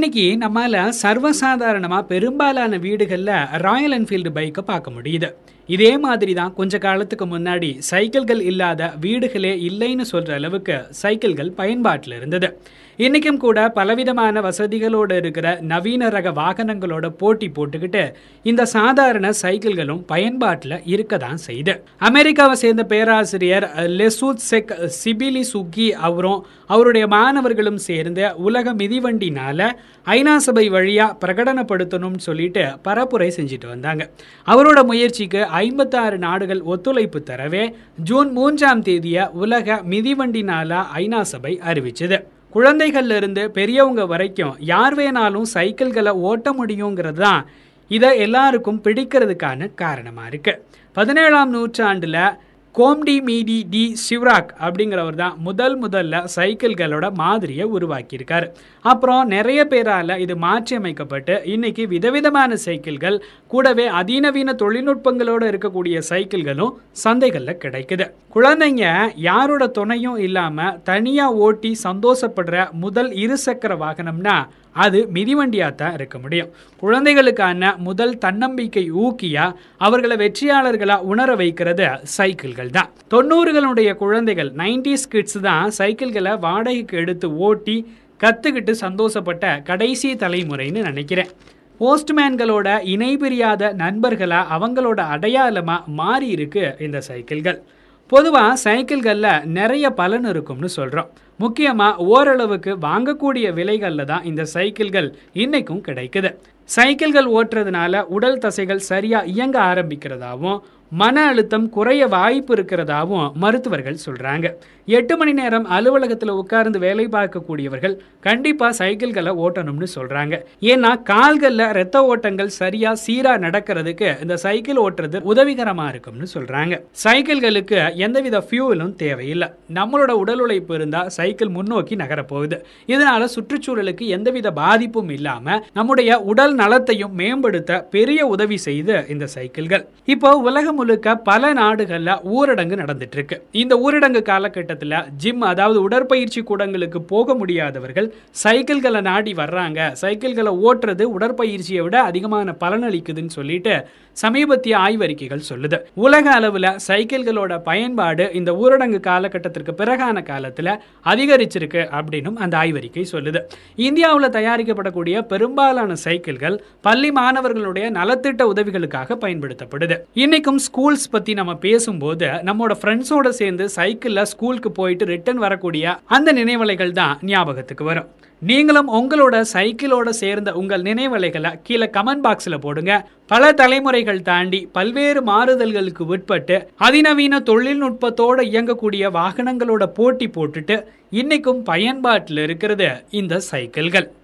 இன்னைக்கு நம்மால சர்வசாதாரணமா பெரும்பாலான வீடுகள்ல ராயல் என்ஃபீல்டு பைக்கை பார்க்க முடியுது இதே மாதிரி தான் கொஞ்ச காலத்துக்கு முன்னாடி சைக்கிள்கள் இல்லாத வீடுகளே இல்லைன்னு சொல்ற அளவுக்கு சைக்கிள்கள் பயன்பாட்டில் இருந்தது இன்னைக்கும் கூட பலவிதமான வசதிகளோடு இருக்கிற நவீன ரக வாகனங்களோட போட்டி போட்டுக்கிட்டு இந்த சாதாரண சைக்கிள்களும் பயன்பாட்டில் இருக்க தான் செய்யுது அமெரிக்காவை சேர்ந்த பேராசிரியர் லெசூத் செக் சிபிலி சுக்கி அவரும் அவருடைய மாணவர்களும் சேர்ந்து உலக மிதிவண்டினால ஐநா சபை வழியா பிரகடனப்படுத்தணும்னு சொல்லிட்டு பரப்புரை செஞ்சுட்டு வந்தாங்க அவரோட முயற்சிக்கு ஐம்பத்தாறு நாடுகள் ஒத்துழைப்பு தரவே ஜூன் மூன்றாம் தேதிய உலக மிதிவண்டி நாளா ஐநா சபை அறிவிச்சது குழந்தைகள்ல இருந்து பெரியவங்க வரைக்கும் யார் வேணாலும் சைக்கிள்களை ஓட்ட முடியுங்கிறது தான் இதை எல்லாருக்கும் பிடிக்கிறதுக்கான காரணமாக இருக்கு பதினேழாம் நூற்றாண்டில் கோம்டி மீடி டி சிவ்ராக் அப்படிங்கிறவர் தான் முதல் முதல்ல சைக்கிள்களோட மாதிரியை உருவாக்கியிருக்காரு அப்புறம் நிறைய பேரால் இது மாற்றி அமைக்கப்பட்டு இன்னைக்கு விதவிதமான சைக்கிள்கள் கூடவே அதிநவீன தொழில்நுட்பங்களோடு இருக்கக்கூடிய சைக்கிள்களும் சந்தைகளில் கிடைக்குது குழந்தைங்க யாரோட துணையும் இல்லாமல் தனியாக ஓட்டி சந்தோஷப்படுற முதல் இருசக்கர வாகனம்னா அது மிதிவண்டியாக தான் இருக்க முடியும் குழந்தைகளுக்கான முதல் தன்னம்பிக்கை ஊக்கியா அவர்களை வெற்றியாளர்களாக உணர வைக்கிறது சைக்கிள்கள் தான் தொண்ணூறுகளுடைய குழந்தைகள் நைன்டிஸ் கிட்ஸ் தான் சைக்கிள்களை வாடகைக்கு எடுத்து ஓட்டி கற்றுக்கிட்டு சந்தோஷப்பட்ட கடைசி தலைமுறைன்னு நினைக்கிறேன் போஸ்ட்மேன்களோட இணைபிரியாத நண்பர்களாக அவங்களோட அடையாளமாக மாறி இருக்கு இந்த சைக்கிள்கள் பொதுவாக சைக்கிள்களில் நிறைய பலன் இருக்கும்னு சொல்கிறோம் முக்கியமாக ஓரளவுக்கு வாங்கக்கூடிய விலைகளில் தான் இந்த சைக்கிள்கள் இன்னைக்கும் கிடைக்குது சைக்கிள்கள் ஓட்டுறதுனால உடல் தசைகள் சரியாக இயங்க ஆரம்பிக்கிறதாவும் மன அழுத்தம் குறைய வாய்ப்பு இருக்கிறதாவும் மருத்துவர்கள் சொல்கிறாங்க எட்டு மணி நேரம் அலுவலகத்தில் உட்கார்ந்து வேலை பார்க்கக்கூடியவர்கள் கண்டிப்பாக சைக்கிள்களை ஓட்டணும்னு சொல்கிறாங்க ஏன்னா கால்களில் ரத்த ஓட்டங்கள் சரியாக சீராக நடக்கிறதுக்கு இந்த சைக்கிள் ஓட்டுறது உதவிகரமாக இருக்கும்னு சொல்கிறாங்க சைக்கிள்களுக்கு எந்தவித ஃபியூவலும் தேவையில்லை நம்மளோட உடல் உழைப்பு இருந்தால் சைக்கிள் முன்னோக்கி நகரப்போகுது இதனால சுற்றுச்சூழலுக்கு எந்தவித பாதிப்பும் இல்லாமல் நம்முடைய உடல் நலத்தையும் மேம்படுத்த பெரிய உதவி செய்து இந்த சைக்கிள்கள் இப்போ உலகம் முழுக்க பல நாடுகள்ல ஊரடங்கு நடந்துட்டு இருக்கு இந்த ஊரடங்கு காலகட்டத்தில் ஜிம் அதாவது உடற்பயிற்சி கூடங்களுக்கு போக முடியாதவர்கள் சைக்கிள்களை நாடி வர்றாங்க சைக்கிள்களை ஓட்டுறது உடற்பயிற்சியை விட அதிகமான பலனளிக்குதுன்னு சொல்லிட்டு சமீபத்திய ஆய்வறிக்கைகள் சொல்லுது உலக அளவில் சைக்கிள்களோட பயன்பாடு இந்த ஊரடங்கு காலகட்டத்திற்கு பிறகான காலத்தில் அதிகரிச்சிருக்கு அப்படின்னும் அந்த ஆய்வறிக்கை சொல்லுது இந்தியாவில் தயாரிக்கப்படக்கூடிய பெரும்பாலான சைக்கிள்கள் பள்ளி மாணவர்களுடைய நலத்திட்ட உதவிகளுக்காக பயன்படுத்தப்படுது இன்னைக்கும் ஸ்கூல்ஸ் பத்தி நம்ம பேசும்போது நம்மளோட ஃப்ரெண்ட்ஸோட சேர்ந்து சைக்கிள்ல ஸ்கூலுக்கு போயிட்டு ரிட்டர்ன் வரக்கூடிய அந்த நினைவலைகள் தான் ஞாபகத்துக்கு வரும் நீங்களும் உங்களோட சைக்கிளோட சேர்ந்த உங்கள் நினைவலைகளை கீழே கமெண்ட் பாக்ஸில் போடுங்க பல தலைமுறைகள் தாண்டி பல்வேறு மாறுதல்களுக்கு உட்பட்டு அதிநவீன தொழில்நுட்பத்தோட இயங்கக்கூடிய வாகனங்களோட போட்டி போட்டுட்டு இன்னைக்கும் பயன்பாட்டில் இருக்கிறது இந்த சைக்கிள்கள்